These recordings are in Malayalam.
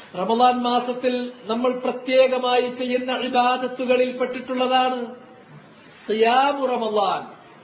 റമദാൻ മാസത്തിൽ നമ്മൾ പ്രത്യേകമായി ചെയ്യുന്ന ഇബാദത്തുകളിൽ പെട്ടിട്ടുള്ളതാണ് ഖിയാമു റമദാൻ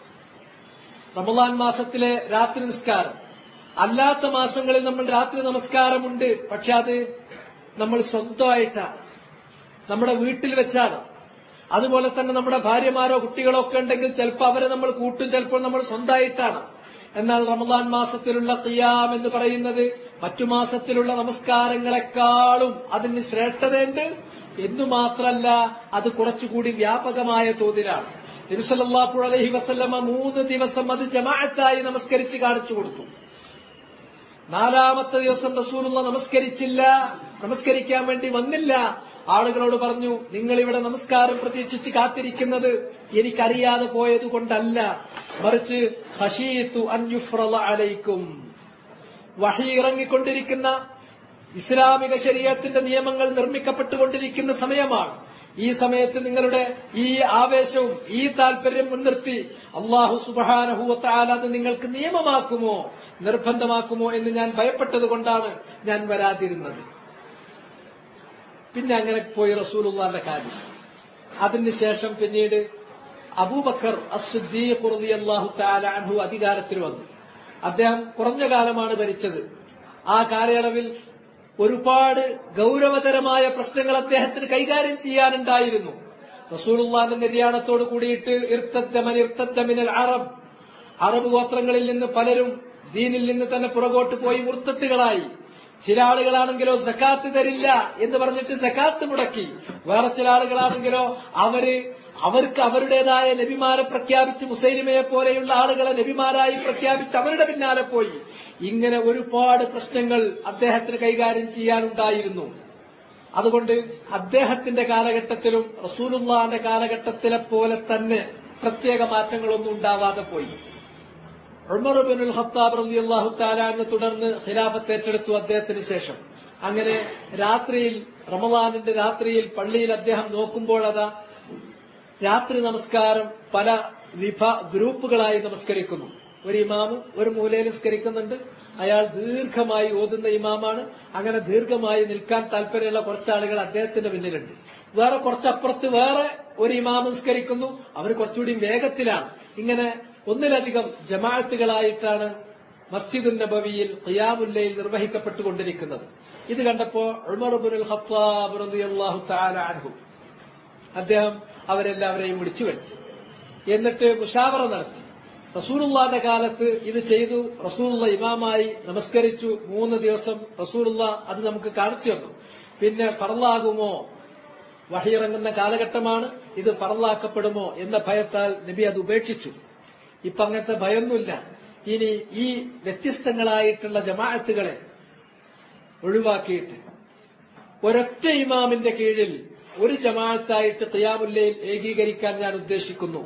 റമദാൻ മാസത്തിലെ രാത്രി നിസ്കാരം അല്ലാത്ത മാസങ്ങളിൽ നമ്മൾ രാത്രി നമസ്കാരമുണ്ട് പക്ഷെ അത് നമ്മൾ സ്വന്തമായിട്ടാണ് നമ്മുടെ വീട്ടിൽ വെച്ചാണ് അതുപോലെ തന്നെ നമ്മുടെ ഭാര്യമാരോ കുട്ടികളോ ഒക്കെ ഉണ്ടെങ്കിൽ ചിലപ്പോൾ അവരെ നമ്മൾ കൂട്ടും ചിലപ്പോൾ നമ്മൾ സ്വന്തമായിട്ടാണ് എന്നാൽ റമദാൻ മാസത്തിലുള്ള ഖിയാം എന്ന് പറയുന്നത് മറ്റു മാസത്തിലുള്ള നമസ്കാരങ്ങളെക്കാളും അതിന് ശ്രേഷ്ഠതയുണ്ട് എന്നു മാത്രല്ല അത് കുറച്ചുകൂടി വ്യാപകമായ തോതിലാണ് നബിസല്ലാഹു അലൈഹി വസല്ലമ മൂന്ന് ദിവസം അത് ജമാഅത്തായി നമസ്കരിച്ച് കാണിച്ചു കൊടുത്തു നാലാമത്തെ ദിവസം റസൂലുള്ള നമസ്കരിച്ചില്ല നമസ്കരിക്കാൻ വേണ്ടി വന്നില്ല ആളുകളോട് പറഞ്ഞു നിങ്ങൾ ഇവിടെ നമസ്കാരം പ്രതീക്ഷിച്ച് കാത്തിരിക്കുന്നത് എനിക്കറിയാതെ പോയത് കൊണ്ടല്ല മറിച്ച് ഹഷീത്തു അൻയുഫ്രള അലൈക്കും വഹി ഇറങ്ങിക്കൊണ്ടിരിക്കുന്ന ഇസ്ലാമിക ശരീരത്തിന്റെ നിയമങ്ങൾ നിർമ്മിക്കപ്പെട്ടുകൊണ്ടിരിക്കുന്ന സമയമാണ് ഈ സമയത്ത് നിങ്ങളുടെ ഈ ആവേശവും ഈ താല്പര്യം മുൻനിർത്തി അള്ളാഹു സുബാനഹുവത്താല അത് നിങ്ങൾക്ക് നിയമമാക്കുമോ നിർബന്ധമാക്കുമോ എന്ന് ഞാൻ ഭയപ്പെട്ടത് കൊണ്ടാണ് ഞാൻ വരാതിരുന്നത് പിന്നെ അങ്ങനെ പോയി റസൂലുള്ളാന്റെ കാര്യം അതിനുശേഷം പിന്നീട് അബൂബക്കർ അസുദ്ദീഖ് അള്ളാഹു താല അൻഹു അധികാരത്തിൽ വന്നു അദ്ദേഹം കുറഞ്ഞ കാലമാണ് ഭരിച്ചത് ആ കാലയളവിൽ ഒരുപാട് ഗൗരവതരമായ പ്രശ്നങ്ങൾ അദ്ദേഹത്തിന് കൈകാര്യം ചെയ്യാനുണ്ടായിരുന്നു റസൂലുള്ളാന്റെ നിര്യാണത്തോട് കൂടിയിട്ട് ഇർത്തദ്ദമൻ ഇർത്തദ്ദമിനൽ അറബ് അറബ് ഗോത്രങ്ങളിൽ നിന്ന് പലരും ദീനിൽ നിന്ന് തന്നെ പുറകോട്ട് പോയി മുർത്തത്തുകളായി ചില ആളുകളാണെങ്കിലോ സക്കാത്ത് തരില്ല എന്ന് പറഞ്ഞിട്ട് സക്കാത്ത് മുടക്കി വേറെ ചില ആളുകളാണെങ്കിലോ അവര് അവർക്ക് അവരുടേതായ നബിമാരെ പ്രഖ്യാപിച്ച് മുസൈലിമയെ പോലെയുള്ള ആളുകളെ നബിമാരായി പ്രഖ്യാപിച്ച് അവരുടെ പിന്നാലെ പോയി ഇങ്ങനെ ഒരുപാട് പ്രശ്നങ്ങൾ അദ്ദേഹത്തിന് കൈകാര്യം ചെയ്യാനുണ്ടായിരുന്നു അതുകൊണ്ട് അദ്ദേഹത്തിന്റെ കാലഘട്ടത്തിലും റസൂലുള്ളാന്റെ കാലഘട്ടത്തിലെ പോലെ തന്നെ പ്രത്യേക മാറ്റങ്ങളൊന്നും ഉണ്ടാവാതെ പോയി ഉമർ ബിനുൽ ഖത്താബ് റളിയല്ലാഹു തആലാനെ തുടർന്ന് ഖിലാഫത്ത് ഏറ്റെടുത്തു അദ്ദേഹത്തിന് ശേഷം അങ്ങനെ രാത്രിയിൽ റമദാനിന്റെ രാത്രിയിൽ പള്ളിയിൽ അദ്ദേഹം നോക്കുമ്പോഴതാ രാത്രി നമസ്കാരം പല വിഭ ഗ്രൂപ്പുകളായി നമസ്കരിക്കുന്നു ഒരു ഇമാമ് ഒരു മൂലയിൽ നിസ്കരിക്കുന്നുണ്ട് അയാൾ ദീർഘമായി ഓതുന്ന ഇമാമാണ് അങ്ങനെ ദീർഘമായി നിൽക്കാൻ താല്പര്യമുള്ള കുറച്ചാളുകൾ അദ്ദേഹത്തിന്റെ പിന്നിലുണ്ട് വേറെ കുറച്ചപ്പുറത്ത് വേറെ ഒരു ഇമാമ് നിസ്കരിക്കുന്നു അവർ കുറച്ചുകൂടി വേഗത്തിലാണ് ഇങ്ങനെ ഒന്നിലധികം ജമാഅത്തുകളായിട്ടാണ് മസ്ജിദുൻ നബവിയിൽ ഖിയാമുല്ലയിൽ നിർവഹിക്കപ്പെട്ടുകൊണ്ടിരിക്കുന്നത് ഇത് കണ്ടപ്പോ ഉമർബുൽ ഖത്താബ് റളിയല്ലാഹു തആല അൻഹു അദ്ദേഹം അവരെല്ലാവരെയും വിളിച്ചു വരുത്തി എന്നിട്ട് മുഷാവറ നടത്തി റസൂലുള്ളാന്റെ കാലത്ത് ഇത് ചെയ്തു റസൂലുള്ള ഇമാമായി നമസ്കരിച്ചു മൂന്ന് ദിവസം റസൂലുള്ള അത് നമുക്ക് കാണിച്ചു തന്നു പിന്നെ ഫറലാകുമോ വഹിയിറങ്ങുന്ന കാലഘട്ടമാണ് ഇത് ഫറലാക്കപ്പെടുമോ എന്ന ഭയത്താൽ നബി അത് ഉപേക്ഷിച്ചു ഇപ്പൊ അങ്ങനത്തെ ഭയമൊന്നുമില്ല ഇനി ഈ വ്യത്യസ്തങ്ങളായിട്ടുള്ള ജമാഅത്തുകളെ ഒഴിവാക്കിയിട്ട് ഒരൊറ്റ ഇമാമിന്റെ കീഴിൽ ഒരു ജമാഅത്തായിട്ട് ഖിയാമുല്ലയിൽ ഏകീകരിക്കാൻ ഞാൻ ഉദ്ദേശിക്കുന്നു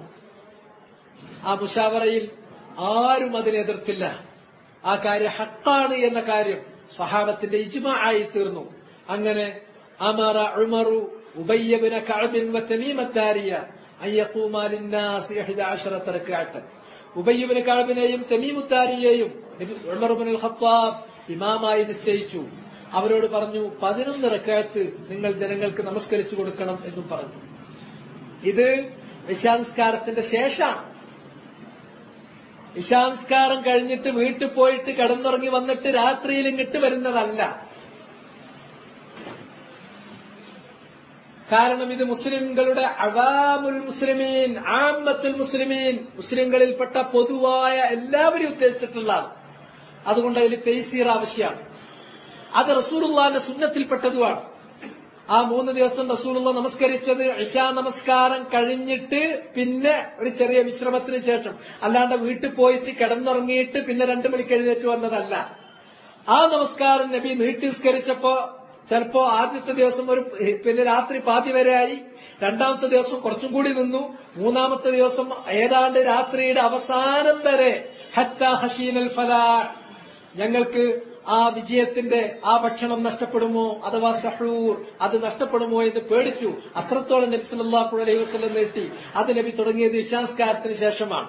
ആ മുഷാവറയിൽ ആരും അതിനെ എതിർത്തില്ല ആ കാര്യം ഹക്കാണ് എന്ന കാര്യം സ്വഹാബത്തിന്റെ ഇജ്മ ആയി തീർന്നു അങ്ങനെ അമറ ഉമറു ഉബയ്യബിന കഅബിൻ വതമീമത്താരിയ അയ്യഖൂമാലിന്നാസ് 11 റക്അത്ത് ഉബയ്യബിന് കഅബിനെയും തമീമുത്താരിയെയും ഉമർബിനുൽ ഖത്താബ് ഇമാമായി നിശ്ചയിച്ചു അവരോട് പറഞ്ഞു പതിനൊന്ന് റക്കായത്ത് നിങ്ങൾ ജനങ്ങൾക്ക് നമസ്കരിച്ചു കൊടുക്കണം എന്നും പറഞ്ഞു ഇത് വിശാംസ്കാരത്തിന്റെ ശേഷമാണ് ഇശാംസ്കാരം കഴിഞ്ഞിട്ട് വീട്ടിൽ പോയിട്ട് കിടന്നുറങ്ങി വന്നിട്ട് രാത്രിയിൽ ഇങ്ങിട്ട് വരുന്നതല്ല കാരണം ഇത് മുസ്ലിംകളുടെ അവാമുൽ മുസ്ലിമീൻ ആമത്തുൽ മുസ്ലിമീൻ മുസ്ലിംകളിൽപ്പെട്ട പൊതുവായ എല്ലാവരും ഉദ്ദേശിച്ചിട്ടുള്ളതാണ് അതുകൊണ്ട് അതിൽ തെയ്സീർ ആവശ്യമാണ് അത് റസൂലുള്ളാന്റെ സുന്നത്തിൽപ്പെട്ടതുമാണ് ആ മൂന്ന് ദിവസം റസൂലുള്ള നമസ്കരിച്ചത് ഇഷാ നമസ്കാരം കഴിഞ്ഞിട്ട് പിന്നെ ഒരു ചെറിയ വിശ്രമത്തിന് ശേഷം അല്ലാണ്ട് വീട്ടിൽ പോയിട്ട് കിടന്നുറങ്ങിയിട്ട് പിന്നെ രണ്ടു മണിക്ക് എഴുന്നേറ്റ് വന്നതല്ല ആ നമസ്കാരം നബി നീട്ടി നിസ്കരിച്ചപ്പോ ചിലപ്പോ ആദ്യത്തെ ദിവസം ഒരു പിന്നെ രാത്രി പാതി വരെയായി രണ്ടാമത്തെ ദിവസം കുറച്ചും കൂടി നിന്നു മൂന്നാമത്തെ ദിവസം ഏതാണ്ട് രാത്രിയുടെ അവസാനം വരെ ഹത്ത ഹഷീനൽ ഫലാ ഞങ്ങൾക്ക് ആ വിജയത്തിന്റെ ആ ഭക്ഷണം നഷ്ടപ്പെടുമോ അഥവാ സഹൂർ അത് നഷ്ടപ്പെടുമോ എന്ന് പേടിച്ചു അത്രത്തോളം നബി സല്ലല്ലാഹു അലൈഹി വസല്ലം നീട്ടി അത് നബി തുടങ്ങിയത് ഇഷാസ്കാരത്തിന് ശേഷമാണ്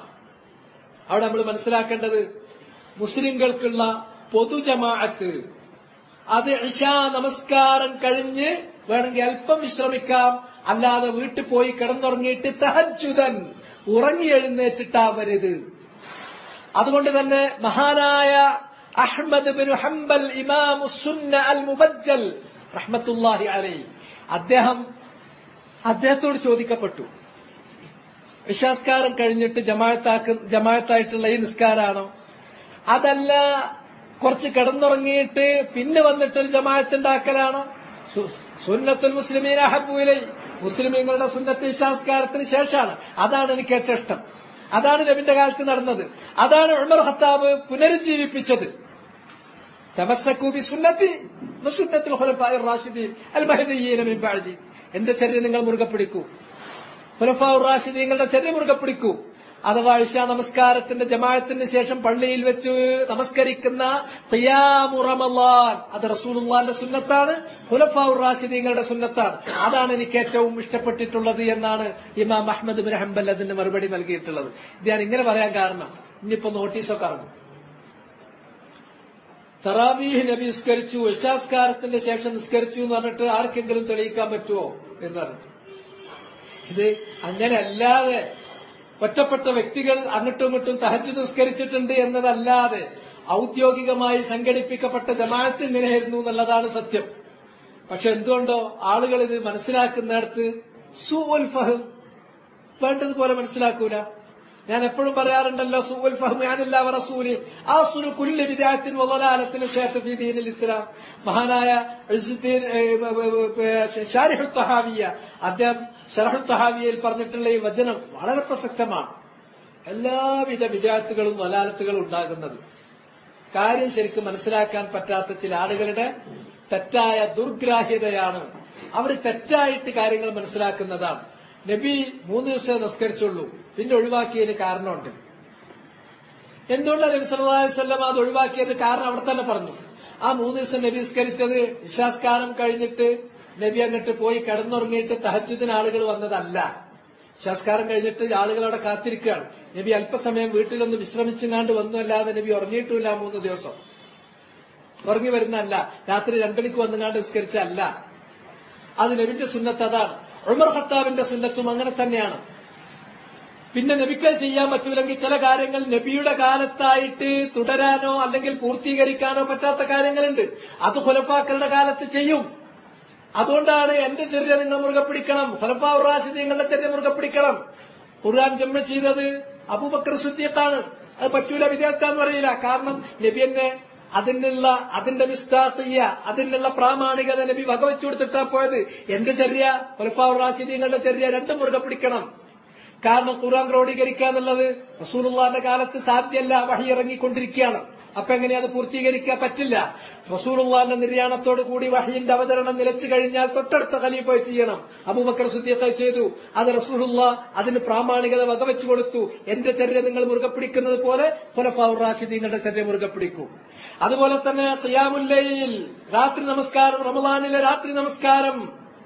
അവിടെ നമ്മൾ മനസ്സിലാക്കേണ്ടത് മുസ്ലിംകൾക്കുള്ള പൊതുജമാഅത്ത് അത് ഇഷാ നമസ്കാരം കഴിഞ്ഞ് വേണമെങ്കിൽ അല്പം വിശ്രമിക്കാം അല്ലാതെ വീട്ടിൽ പോയി കിടന്നുറങ്ങിയിട്ട് തഹജുദൻ ഉറങ്ങി എഴുന്നേറ്റിട്ടാവരുത് അതുകൊണ്ട് തന്നെ മഹാനായ അഹ്മദ് ബിൻ ഹംബൽ ഇമാം സുന്ന അൽ മുബജ്ജൽ റഹ്മത്തുല്ലാഹി അലൈ അദ്ദേഹം അദ്ദേഹത്തോട് ചോദിക്കപ്പെട്ടു വിശ്വാസ്കാരം കഴിഞ്ഞിട്ട് ജമാഅത്താക്ക് ജമാഅത്തായിട്ടുള്ള ഈ നിസ്കാരാണോ അതല്ല കുറച്ച് കിടന്നുറങ്ങിയിട്ട് പിന്നെ വന്നിട്ടൊരു ജമാഅത്തുണ്ടാക്കലാണോ സു- സുന്നത്തുൽ മുസ്ലിമീൻ അഹബുലൈ മുസ്ലിമീങ്ങളുടെ സുന്നത്ത് വിശ്വാസ്കാരത്തിന് ശേഷമാണ് അതാണ് എനിക്ക് ഏറ്റവും ഇഷ്ടം അതാണ് നബിന്റെ കാലത്ത് നടന്നത് അതാണ് ഉമർ ഖത്താബ് പുനരുജ്ജീവിപ്പിച്ചത് തമസ്സക്കൂ ബി സുന്നത്തി വസുന്നത്തിൽ ഖുലഫാഇർ റാഷിദീൻ അൽ മഹ്ദിയീന മിൻ ബഅദി എന്റെ ശരീരം നിങ്ങൾ മുറുകെ പിടിക്കൂ ഖുലഫാഉർ റാഷിദീങ്ങളുടെ ശരീരം മുറുകെ പിടിക്കൂ അഥവാ ഇഷാ നമസ്കാരത്തിന്റെ ജമാഅത്തിന് ശേഷം പള്ളിയിൽ വെച്ച് നമസ്കരിക്കുന്ന ഖിയാമു റമളാൻ അത് റസൂലുള്ളാന്റെ സുന്നത്താണ് ഖുലഫാഉർ റാഷിദീങ്ങളുടെ സുന്നത്താണ് അതാണ് എനിക്ക് ഏറ്റവും ഇഷ്ടപ്പെട്ടിട്ടുള്ളത് എന്നാണ് ഇമാം അഹ്മദ് ബിൻ ഹംബൽ അതിന് മറുപടി നൽകിയിട്ടുള്ളത് ഇത് ഞാൻ ഇങ്ങനെ പറയാൻ കാരണം ഇനിയിപ്പോ നോട്ടീസൊക്കെ ഇറങ്ങും തറാവീഹ് നബി നിസ്കരിച്ചു ഇഷാസ്കാരത്തിന്റെ ശേഷം നിസ്കരിച്ചു എന്ന് പറഞ്ഞിട്ട് ആർക്കെങ്കിലും തെളിയിക്കാൻ പറ്റുമോ എന്ന് പറഞ്ഞിട്ട് ഇത് അങ്ങനെ അല്ലാതെ ഒറ്റപ്പെട്ട വ്യക്തികൾ അങ്ങോട്ടും ഇങ്ങോട്ടും തഹജ് നിസ്കരിച്ചിട്ടുണ്ട് എന്നതല്ലാതെ ഔദ്യോഗികമായി സംഘടിപ്പിക്കപ്പെട്ട ജമാഅത്ത് ഇങ്ങനെയായിരുന്നു എന്നുള്ളതാണ് സത്യം പക്ഷെ എന്തുകൊണ്ടോ ആളുകൾ ഇത് മനസ്സിലാക്കുന്നിടത്ത് സൂൽ ഫഹം വേണ്ടതുപോലെ മനസ്സിലാക്കൂല ഞാൻ എപ്പോഴും പറയാറുണ്ടല്ലോ സൂൽ ഫഹം ഞാനില്ല റസൂല് ആ സുനു കുല്ല് വിദ്യാർത്ഥിൻ വലാലത്തിന് ശേഷം ദീനിൽ ഇസ്ലാം മഹാനായ ഇസ്സുദ്ദീൻ, ഏ, ബ, ബ, ബ, ബ, ഷാരിഹു തഹാവിയ അദ്ദേഹം ഷറഹു തഹാവിയയിൽ പറഞ്ഞിട്ടുള്ള ഈ വചനം വളരെ പ്രസക്തമാണ് എല്ലാവിധ വിദ്യാർത്ഥികളും വലാലത്തുകളും ഉണ്ടാകുന്നത് കാര്യം ശരിക്കും മനസ്സിലാക്കാൻ പറ്റാത്ത ചില ആളുകളുടെ തെറ്റായ ദുർഗ്രാഹ്യതയാണ് അവർ തെറ്റായിട്ട് കാര്യങ്ങൾ മനസ്സിലാക്കുന്നതാണ് നബി മൂന്ന് ദിവസം നിസ്കരിച്ചുള്ളൂ പിന്നെ ഒഴിവാക്കിയതിന് കാരണമുണ്ട് എന്തുകൊണ്ടാണ് നബി സല്ലല്ലാഹു അലൈഹി വസല്ലം അത് ഒഴിവാക്കിയത് കാരണം അവിടെ തന്നെ പറഞ്ഞു ആ മൂന്ന് ദിവസം നബി നിസ്കരിച്ചത് ഇഷാസ്കാരം കഴിഞ്ഞിട്ട് നബി അങ്ങോട്ട് പോയി കിടന്നുറങ്ങിയിട്ട് തഹജുദിന് ആളുകൾ വന്നതല്ല ഇഷാസ്കാരം കഴിഞ്ഞിട്ട് ആളുകൾ അവിടെ കാത്തിരിക്കുകയാണ് നബി അല്പസമയം വീട്ടിലൊന്ന് വിശ്രമിച്ചുങ്ങാണ്ട് വന്നു അല്ലാതെ നബി ഉറങ്ങിയിട്ടില്ല ആ മൂന്ന് ദിവസം ഉറങ്ങി വരുന്നതല്ല രാത്രി രണ്ടണിക്ക് വന്നുങ്ങാണ്ട് നിസ്കരിച്ചല്ല അത് നബിന്റെ സുന്നത്ത് അതാണ് ഉമർ ഖത്താബിന്റെ സുന്നത്തും അങ്ങനെ തന്നെയാണ് പിന്നെ നബിക്ക് ചെയ്യാൻ പറ്റൂലെങ്കിൽ ചില കാര്യങ്ങൾ നബിയുടെ കാലത്തായിട്ട് തുടരാനോ അല്ലെങ്കിൽ പൂർത്തീകരിക്കാനോ പറ്റാത്ത കാര്യങ്ങളുണ്ട് അത് ഹുലഫാക്കളുടെ കാലത്ത് ചെയ്യും അതുകൊണ്ടാണ് എന്റെ ചെറിയ നിങ്ങൾ മുറുകെ പിടിക്കണം ഹുലഫാ റാഷിദീങ്ങളുടെ ചെറിയ മുറുകെ പിടിക്കണം ഖുർആൻ ജമ്മ ചെയ്തത് അബൂബക്കർ സുദ്ദീഖാണ് അത് പറ്റൂല വിദ്യാർത്ഥാന്ന് പറയില്ല കാരണം നബി എന്നെ അതിനുള്ള അതിന്റെ വിസ്താർത്തീയ അതിനുള്ള പ്രാമാണികത നബി വകവെച്ചു കൊടുത്തിട്ടാ പോയത് എന്റെ ചെറിയ ഹുലഫാ റാഷിദീങ്ങളുടെ ചെറിയ രണ്ടും മുറുകെ പിടിക്കണം കാരണം ഖുർആൻ ക്രോഡീകരിക്കുക എന്നുള്ളത് റസൂലുള്ളാന്റെ കാലത്ത് സാധ്യല്ല വഹി ഇറങ്ങിക്കൊണ്ടിരിക്കുകയാണ് അപ്പൊ എങ്ങനെ അത് പൂർത്തീകരിക്കാൻ പറ്റില്ല റസൂലുള്ളാന്റെ നിര്യാണത്തോടു കൂടി വഹിന്റെ അവതരണം നിലച്ചു കഴിഞ്ഞാൽ തൊട്ടടുത്ത ഖലീഫ ചെയ്യണം അബൂബക്കർ സുദ്ദീഖ് ചെയ്തു അത് റസൂലുള്ള അതിന് പ്രാമാണികത വകവെച്ചു കൊടുത്തു എന്റെ ചര്യ നിങ്ങൾ മുറുകെ പിടിക്കുന്നത് പോലെ ഖുലഫാഉർ റാഷിദീങ്ങളുടെ ചര്യ മുറുകെ പിടിക്കൂ അതുപോലെ തന്നെ ഖിയാമുല്ലയിൽ രാത്രി നമസ്കാരം റമദാനിലെ രാത്രി നമസ്കാരം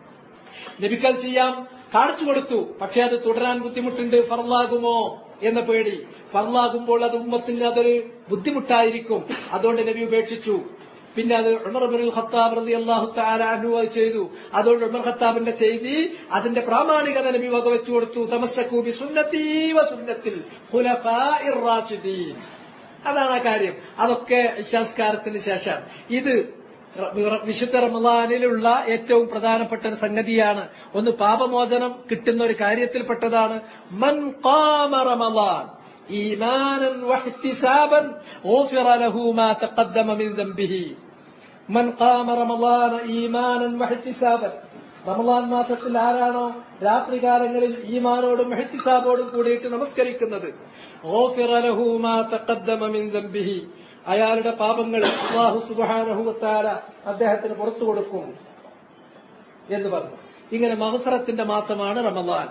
നബിക്കൽ ചെയ്യാം കാണിച്ചു കൊടുത്തു പക്ഷെ അത് തുടരാൻ ബുദ്ധിമുട്ടുണ്ട് ഫർലാകുമോ എന്ന പേടി ഫർലാകുമ്പോൾ അത് ഉമ്മത്തിന് അതൊരു ബുദ്ധിമുട്ടായിരിക്കും അതുകൊണ്ട് നബി ഉപേക്ഷിച്ചു പിന്നെ അത് ഉമർ ബിൻ ഖത്താബ് റളി അള്ളാഹു താലാഹു അത് ചെയ്തു അതുകൊണ്ട് ഉമർ ഖത്താബിന്റെ ചെയ്തി അതിന്റെ പ്രാമാണികത നബി വകവെച്ചു കൊടുത്തു തമസ്സക്കൂബി സുന്നത്തീ വ സുന്നത്തിൽ ഖുലഫാഇർ റാഷിദീൻ അതാണ് ആ കാര്യം അതൊക്കെ സംസ്കാരത്തിന് ശേഷം ഇത് വിശുദ്ധ റമദാനിലുള്ള ഏറ്റവും പ്രധാനപ്പെട്ട ഒരു സംഗതിയാണ് ഒന്ന് പാപമോചനം കിട്ടുന്ന ഒരു കാര്യത്തിൽപ്പെട്ടതാണ് മൻ ഖാമ റമദാൻ ഈമാനൻ വഹ്തിസാബൻ ഗുഫിറ ലഹു മാ തഖദ്ദമ മിൻ ദംബിഹി മൻ ഖാമ റമദാന ഈമാനൻ വഹ്തിസാബൻ റമദാൻ മാസത്തിൽ ആരാണോ രാത്രികാലങ്ങളിൽ ഈമാനോടും മെഹത്തിസാബോടും കൂടിയിട്ട് നമസ്കരിക്കുന്നത് ഗുഫിറ ലഹു മാ തഖദ്ദമ മിൻ ദംബിഹി അയാളുടെ പാപങ്ങൾ അള്ളാഹു സുബാനഹുവത്താര അദ്ദേഹത്തിന് പുറത്തു കൊടുക്കും എന്ന് പറഞ്ഞു ഇങ്ങനെ മഹഫറത്തിന്റെ മാസമാണ് റമദാൻ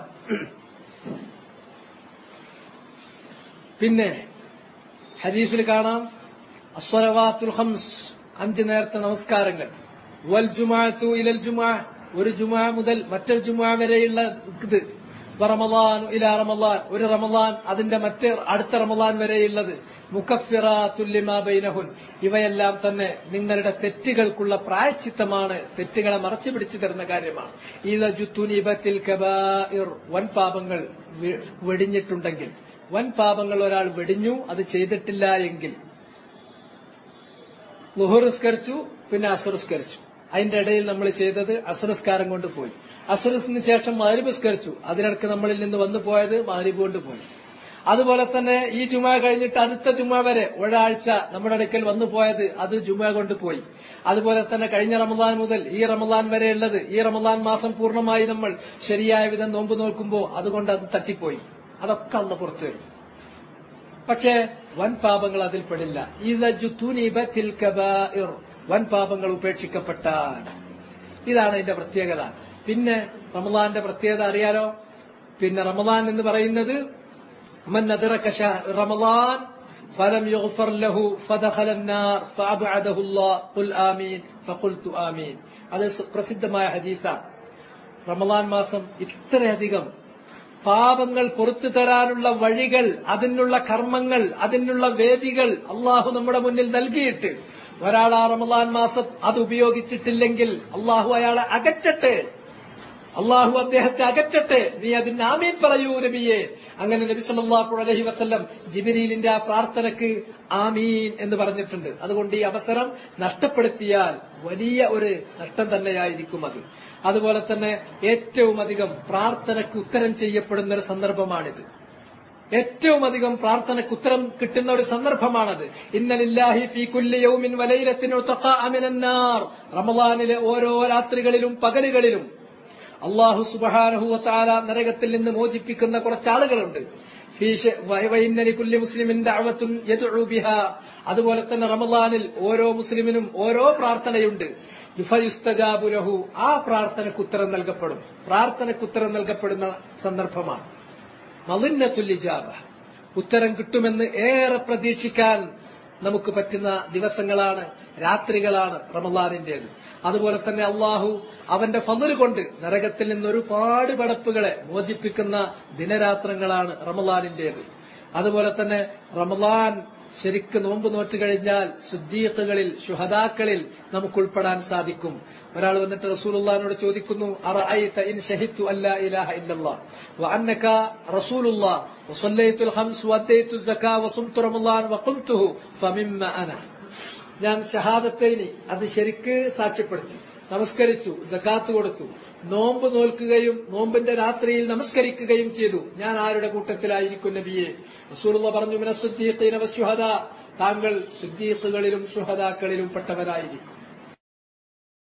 പിന്നെ ഹദീഫിൽ കാണാം അസ്വലവാത്തുൽ ഹംസ് അഞ്ച് നേരത്തെ നമസ്കാരങ്ങൾ വൽ ജുമാഅത്തു ഇലൽ ജുമാ ഒരു ജുമാ മുതൽ മറ്റൊരു ജുമാ വരെയുള്ള ഇത് റമദാൻ ഇല റമദാൻ ഒരു റമദാൻ അതിന്റെ മറ്റ് അടുത്ത റമദാൻ വരെയുള്ളത് മുക്കഫിറ തുല്യമാ ബൈനഹുൻ ഇവയെല്ലാം തന്നെ നിങ്ങളുടെ തെറ്റുകൾക്കുള്ള പ്രായശ്ചിത്തമാണ് തെറ്റുകളെ മറച്ചു പിടിച്ചു തരുന്ന കാര്യമാണ് ഇത് ജുത്തുനിബത്തിൽ കബാഇർ വൻ പാപങ്ങൾ വെ- വെടിഞ്ഞിട്ടുണ്ടെങ്കിൽ വൻ പാപങ്ങൾ ഒരാൾ വെടിഞ്ഞു അത് ചെയ്തിട്ടില്ല എങ്കിൽ ലുഹുറിസ്കരിച്ചു പിന്നെ അസുറിസ്കരിച്ചു അതിന്റെ ഇടയിൽ നമ്മൾ ചെയ്തത് അസുരസ്കാരം കൊണ്ട് പോയി അസുരസിന് ശേഷം മാരിബസ്കരിച്ചു അതിനിടക്ക് നമ്മളിൽ നിന്ന് വന്നു പോയത് മാരിബ് കൊണ്ട് പോയി അതുപോലെ തന്നെ ഈ ജുമ കഴിഞ്ഞിട്ട് അടുത്ത ജുമ വരെ ഒരാഴ്ച നമ്മുടെ അടുക്കൽ വന്നു പോയത് അത് ജുമ കൊണ്ട് പോയി അതുപോലെ തന്നെ കഴിഞ്ഞ റമദാൻ മുതൽ ഈ റമദാൻ വരെ ഉള്ളത് ഈ റമദാൻ മാസം പൂർണ്ണമായി നമ്മൾ ശരിയായ വിധം നോമ്പ് നോക്കുമ്പോൾ അതുകൊണ്ട് അത് തട്ടിപ്പോയി അതൊക്കെ അന്ന് പുറത്തു വരും പക്ഷേ വൻ പാപങ്ങൾ അതിൽ പെടില്ല ഇതജുത്തുനിബത്തിൽ കബാഇർ വൻ പാപങ്ങൾ ഉപേക്ഷിക്കപ്പെട്ടാൽ ഇതാണ് ഇതിന്റെ പ്രത്യേകത പിന്നെ റമദാന്റെ പ്രത്യേകത അറിയാലോ പിന്നെ റമദാൻ എന്ന് പറയുന്നത് من أدرك شهر رمضان فلم يغفر له فدخل النار فأبعده الله قل آمين فقلت آمين അത് പ്രസിദ്ധമായ ഹദീസാണ് റമദാൻ മാസം ഇത്രയധികം പാപങ്ങൾ പുറത്തു തരാനുള്ള വഴികൾ അതിനുള്ള കർമ്മങ്ങൾ അതിനുള്ള വേദികൾ അള്ളാഹു നമ്മുടെ മുന്നിൽ നൽകിയിട്ട് ഒരാൾ ആ റമദാൻ മാസം അത് ഉപയോഗിച്ചിട്ടില്ലെങ്കിൽ അള്ളാഹു അയാളെ അകറ്റട്ടെ അള്ളാഹു അദ്ദേഹത്തെ അകറ്റട്ടെ നീ അതിന് ആമീൻ പറയൂ നബിയെ അങ്ങനെ നബി സല്ലല്ലാഹു അലൈഹി വസല്ലം ജിബിരിലിന്റെ ആ പ്രാർത്ഥനക്ക് ആമീൻ എന്ന് പറഞ്ഞിട്ടുണ്ട് അതുകൊണ്ട് ഈ അവസരം നഷ്ടപ്പെടുത്തിയാൽ വലിയ ഒരു നഷ്ടം തന്നെയായിരിക്കും അത് അതുപോലെ തന്നെ ഏറ്റവും അധികം പ്രാർത്ഥനയ്ക്ക് ഉത്തരം ചെയ്യപ്പെടുന്ന ഒരു സന്ദർഭമാണിത് ഏറ്റവും അധികം പ്രാർത്ഥനയ്ക്ക് ഉത്തരം കിട്ടുന്ന ഒരു സന്ദർഭമാണത് ഇന്നലില്ലാഹി ഫീ കുല്ലി യൗമിൻ വലൈലത്തിനു അമിനന്നാർ റമദാനിലെ ഓരോ രാത്രികളിലും പകലുകളിലും അള്ളാഹു സുബഹാനഹുവത്താല നരകത്തിൽ നിന്ന് മോചിപ്പിക്കുന്ന കുറച്ച് ആളുകളുണ്ട് ഫീഷ- വ- വഇന്നലി കുല്ലി മുസ്ലിമിൻ ദഅവത്തുൻ യദ്ഉ ബിഹാ. അതുപോലെ തന്നെ റമദാനിൽ ഓരോ മുസ്ലിമിനും ഓരോ പ്രാർത്ഥനയുണ്ട് യുഫയുസ്തജാബു ലഹു ആ പ്രാർത്ഥനയ്ക്ക് ഉത്തരം നൽകപ്പെടും പ്രാർത്ഥനയ്ക്ക് ഉത്തരം നൽകപ്പെടുന്ന സന്ദർഭമാണ് മലിന്നത്തുല്ലിജാബ ഉത്തരം കിട്ടുമെന്ന് ഏറെ പ്രതീക്ഷിക്കാൻ നമുക്ക് പറ്റുന്ന ദിവസങ്ങളാണ് രാത്രികളാണ് റമദാനിന്റേത് അതുപോലെ തന്നെ അള്ളാഹു അവന്റെ ഫضل കൊണ്ട് നരകത്തിൽ നിന്ന് ഒരുപാട് പടപ്പുകളെ മോചിപ്പിക്കുന്ന ദിനരാത്രങ്ങളാണ് റമദാനിന്റേത് അതുപോലെ തന്നെ റമദാൻ ശരിക്ക് നോമ്പ് നോറ്റ് കഴിഞ്ഞാൽ സുദ്ദീഖുകളിൽ ശുഹദാക്കളിൽ നമുക്ക് ഉൾപ്പെടാൻ സാധിക്കും ഒരാൾ വന്നിട്ട് റസൂലുള്ളാഹിനോട് ചോദിക്കുന്നു അറഅയ്ത ഇൻ ഷഹിദ്തു അല്ലാ ഇലാഹ ഇല്ലല്ലാഹ് വഅന്നക റസൂലുള്ളാഹ് വസല്ലൈതുൽ ഖംസ് വഅതൈതു സക്കാ വസുംതു റമളാൻ വഖുൽതുഹു ഫമിമ്മ അന ഞാൻ ഷഹാദത്തൈനി അത് ശരിക്ക് സാക്ഷ്യപ്പെടുത്തി നമസ്കരിച്ചു സക്കാത്ത് കൊടുത്തു നോമ്പ് നോൽക്കുകയും നോമ്പിന്റെ രാത്രിയിൽ നമസ്കരിക്കുകയും ചെയ്തു ഞാൻ ആരുടെ കൂട്ടത്തിലായിരിക്കും നബിയെ റസൂലുള്ള പറഞ്ഞു മിനസ്സുദ്ദീഖീന വശുഹദ താങ്കൾ സുദ്ദീഖുകളിലും ശുഹദാക്കളിലും പെട്ടവരായിരിക്കും